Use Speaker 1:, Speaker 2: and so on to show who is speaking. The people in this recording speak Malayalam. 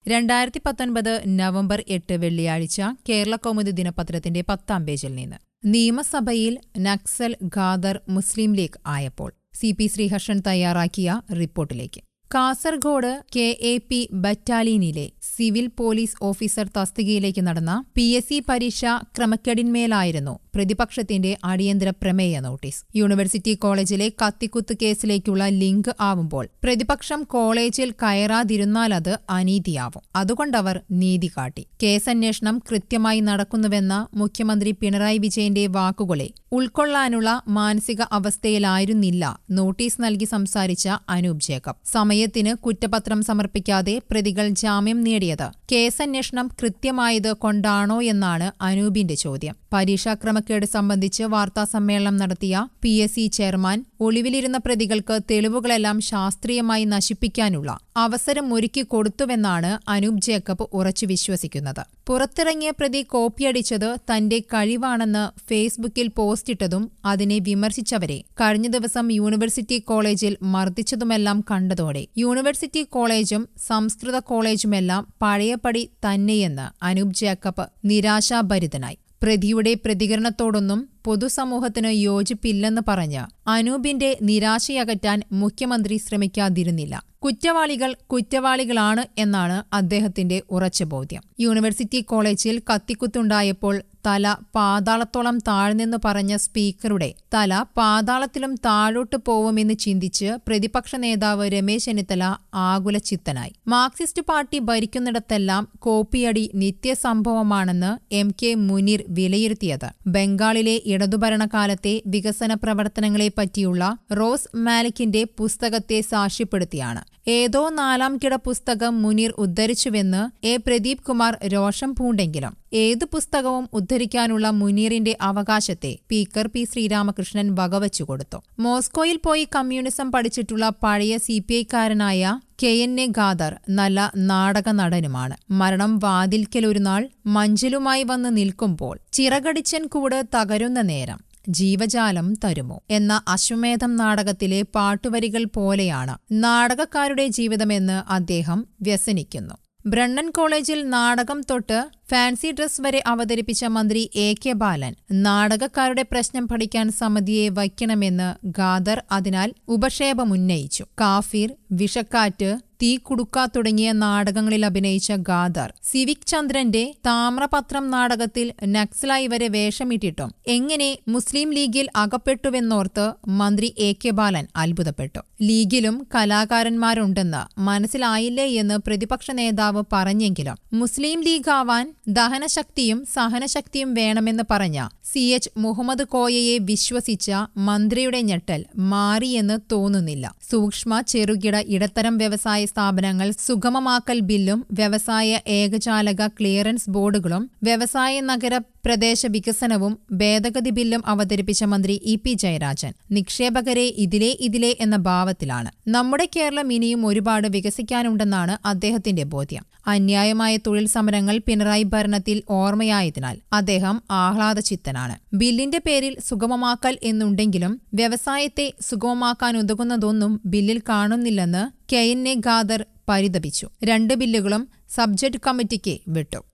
Speaker 1: രണ്ടായിരത്തി പത്തൊൻപത് നവംബർ എട്ട് വെള്ളിയാഴ്ച കേരള കൗമുദി ദിനപത്രത്തിന്റെ പത്താം പേജിൽ നിന്ന് നിയമസഭയിൽ നക്സൽ ഖാദർ മുസ്ലിം ലീഗ് ആയപ്പോൾ സി പി ശ്രീഹർഷൻ തയ്യാറാക്കിയ റിപ്പോർട്ടിലേക്ക് കാസർഗോഡ് കെ എ പി ബറ്റാലിയനിലെ സിവിൽ പോലീസ് ഓഫീസർ തസ്തികയിലേക്ക് നടന്ന പി എസ് സി പരീക്ഷ ക്രമക്കേടിന്മേലായിരുന്നു പ്രതിപക്ഷത്തിന്റെ അടിയന്തര പ്രമേയ നോട്ടീസ് യൂണിവേഴ്സിറ്റി കോളേജിലെ കത്തിക്കുത്ത് കേസിലേക്കുള്ള ലിങ്ക് ആവുമ്പോൾ പ്രതിപക്ഷം കോളേജിൽ കയറാതിരുന്നാൽ അത് അനീതിയാവും അതുകൊണ്ടവർ നീതി കാട്ടി കേസന്വേഷണം കൃത്യമായി നടക്കുന്നുവെന്ന മുഖ്യമന്ത്രി പിണറായി വിജയന്റെ വാക്കുകളെ ഉൾക്കൊള്ളാനുള്ള മാനസിക അവസ്ഥയിലായിരുന്നില്ല നോട്ടീസ് നൽകി സംസാരിച്ച അനൂപ് ജേക്കബ് സമയത്തിന് കുറ്റപത്രം സമർപ്പിക്കാതെ പ്രതികൾ ജാമ്യം നേടിയത് കേസന്വേഷണം കൃത്യമായത് കൊണ്ടാണോ എന്നാണ് അനൂപിന്റെ ചോദ്യം പരീക്ഷാ ക്രമക്കേട് സംബന്ധിച്ച് വാർത്താസമ്മേളനം നടത്തിയ പി എസ് സി ചെയർമാൻ ഒളിവിലിരുന്ന പ്രതികൾക്ക് തെളിവുകളെല്ലാം ശാസ്ത്രീയമായി നശിപ്പിക്കാനുള്ള അവസരം ഒരുക്കി കൊടുത്തുവെന്നാണ് അനൂപ് ജേക്കബ് ഉറച്ചു വിശ്വസിക്കുന്നത് പുറത്തിറങ്ങിയ പ്രതി കോപ്പിയടിച്ചത് തന്റെ കഴിവാണെന്ന് ഫേസ്ബുക്കിൽ പോസ്റ്റിട്ടതും അതിനെ വിമർശിച്ചവരെ കഴിഞ്ഞ ദിവസം യൂണിവേഴ്സിറ്റി കോളേജിൽ മർദ്ദിച്ചതുമെല്ലാം കണ്ടതോടെ യൂണിവേഴ്സിറ്റി കോളേജും സംസ്കൃത കോളേജുമെല്ലാം പഴയപടി തന്നെയെന്ന് അനൂപ് ജേക്കബ് നിരാശാഭരിതനായി പ്രതിയുടെ പ്രതികരണത്തോടൊന്നും പൊതുസമൂഹത്തിന് യോജിപ്പില്ലെന്ന് പറഞ്ഞ് അനൂപിന്റെ നിരാശയകറ്റാൻ മുഖ്യമന്ത്രി ശ്രമിക്കാതിരുന്നില്ല കുറ്റവാളികൾ കുറ്റവാളികളാണ് എന്നാണ് അദ്ദേഹത്തിന്റെ ഉറച്ച ബോധ്യം യൂണിവേഴ്സിറ്റി കോളേജിൽ കത്തിക്കുത്തുണ്ടായപ്പോൾ തല പാതാളത്തോളം താഴ്ന്നെന്ന് പറഞ്ഞ സ്പീക്കറുടെ തല പാതാളത്തിലും താഴോട്ട് പോവുമെന്ന് ചിന്തിച്ച് പ്രതിപക്ഷ നേതാവ് രമേശ് ചെന്നിത്തല ആകുലചിത്തനായി മാർക്സിസ്റ്റ് പാർട്ടി ഭരിക്കുന്നിടത്തെല്ലാം കോപ്പിയടി നിത്യസംഭവമാണെന്ന് എം കെ മുനീർ വിലയിരുത്തിയത് ബംഗാളിലെ ഇടതുഭരണകാലത്തെ വികസന പ്രവർത്തനങ്ങളെപ്പറ്റിയുള്ള റോസ് മാലിക്കിന്റെ പുസ്തകത്തെ സാക്ഷ്യപ്പെടുത്തിയാണ് ഏതോ നാലാം കിട പുസ്തകം മുനീർ ഉദ്ധരിച്ചുവെന്ന് എ പ്രദീപ് കുമാർ രോഷം പൂണ്ടെങ്കിലും ഏത് പുസ്തകവും ഉദ്ധരിക്കാനുള്ള മുനീറിന്റെ അവകാശത്തെ സ്പീക്കർ പി ശ്രീരാമകൃഷ്ണൻ വകവച്ചുകൊടുത്തു മോസ്കോയിൽ പോയി കമ്മ്യൂണിസം പഠിച്ചിട്ടുള്ള പഴയ സി പി ഐക്കാരനായ കെ എൻ എ ഖാദർ നല്ല നാടക നടനുമാണ് മരണം വാതിൽക്കൽ ഒരു നാൾ മഞ്ചലുമായി വന്ന് നിൽക്കുമ്പോൾ ചിറകടിച്ചൻ കൂട് തകരുന്ന നേരം ജീവജാലം തരുമോ എന്ന അശ്വമേധം നാടകത്തിലെ പാട്ടുവരികൾ പോലെയാണ് നാടകക്കാരുടെ ജീവിതമെന്ന് അദ്ദേഹം വ്യസനിക്കുന്നു ബ്രണ്ണൻ കോളേജിൽ നാടകം തൊട്ട് ഫാൻസി ഡ്രസ് വരെ അവതരിപ്പിച്ച മന്ത്രി എ കെ ബാലൻ നാടകക്കാരുടെ പ്രശ്നം പഠിക്കാൻ സമിതിയെ വയ്ക്കണമെന്ന് ഖാദർ അതിനാൽ ഉപക്ഷേപമുന്നയിച്ചു കാഫിർ വിഷക്കാറ്റ് തീ കുടുക്ക തുടങ്ങിയ നാടകങ്ങളിൽ അഭിനയിച്ച ഖാദർ സിവിക് ചന്ദ്രന്റെ താമ്രപത്രം നാടകത്തിൽ നക്സലായി വരെ വേഷമിട്ടിട്ടും എങ്ങനെ മുസ്ലിം ലീഗിൽ അകപ്പെട്ടുവെന്നോർത്ത് മന്ത്രി എ കെ ബാലൻ അത്ഭുതപ്പെട്ടു ലീഗിലും കലാകാരന്മാരുണ്ടെന്ന് മനസ്സിലായില്ലേ എന്ന് പ്രതിപക്ഷ നേതാവ് പറഞ്ഞെങ്കിലും മുസ്ലിം ലീഗ് ആവാൻ ദഹനശക്തിയും സഹനശക്തിയും വേണമെന്ന് പറഞ്ഞ സി എച്ച് മുഹമ്മദ് കോയയെ വിശ്വസിച്ച മന്ത്രിയുടെ ഞെട്ടൽ മാറിയെന്ന് തോന്നുന്നില്ല സൂക്ഷ്മ ചെറുകിട ഇടത്തരം വ്യവസായ സ്ഥാപനങ്ങൾ സുഗമമാക്കൽ ബില്ലും വ്യവസായ ഏകജാലക ക്ലിയറൻസ് ബോർഡുകളും വ്യവസായ നഗര പ്രദേശ വികസനവും ഭേദഗതി ബില്ലും അവതരിപ്പിച്ച മന്ത്രി ഇ പി ജയരാജൻ നിക്ഷേപകരെ ഇതിലെ ഇതിലെ എന്ന ഭാവത്തിലാണ് നമ്മുടെ കേരളം ഇനിയും ഒരുപാട് വികസിക്കാനുണ്ടെന്നാണ് അദ്ദേഹത്തിന്റെ ബോധ്യം അന്യായമായ തൊഴിൽ സമരങ്ങൾ പിണറായി ഭരണത്തിൽ ഓർമ്മയായതിനാൽ അദ്ദേഹം ആഹ്ലാദചിത്തനാണ് ബില്ലിന്റെ പേരിൽ സുഗമമാക്കൽ എന്നുണ്ടെങ്കിലും വ്യവസായത്തെ സുഗമമാക്കാൻ ഉതകുന്നതൊന്നും ബില്ലിൽ കാണുന്നില്ലെന്ന് കെ എൻ എ ഖാദർ പരിതപിച്ചു രണ്ട് ബില്ലുകളും സബ്ജക്ട് കമ്മിറ്റിക്ക് വിട്ടു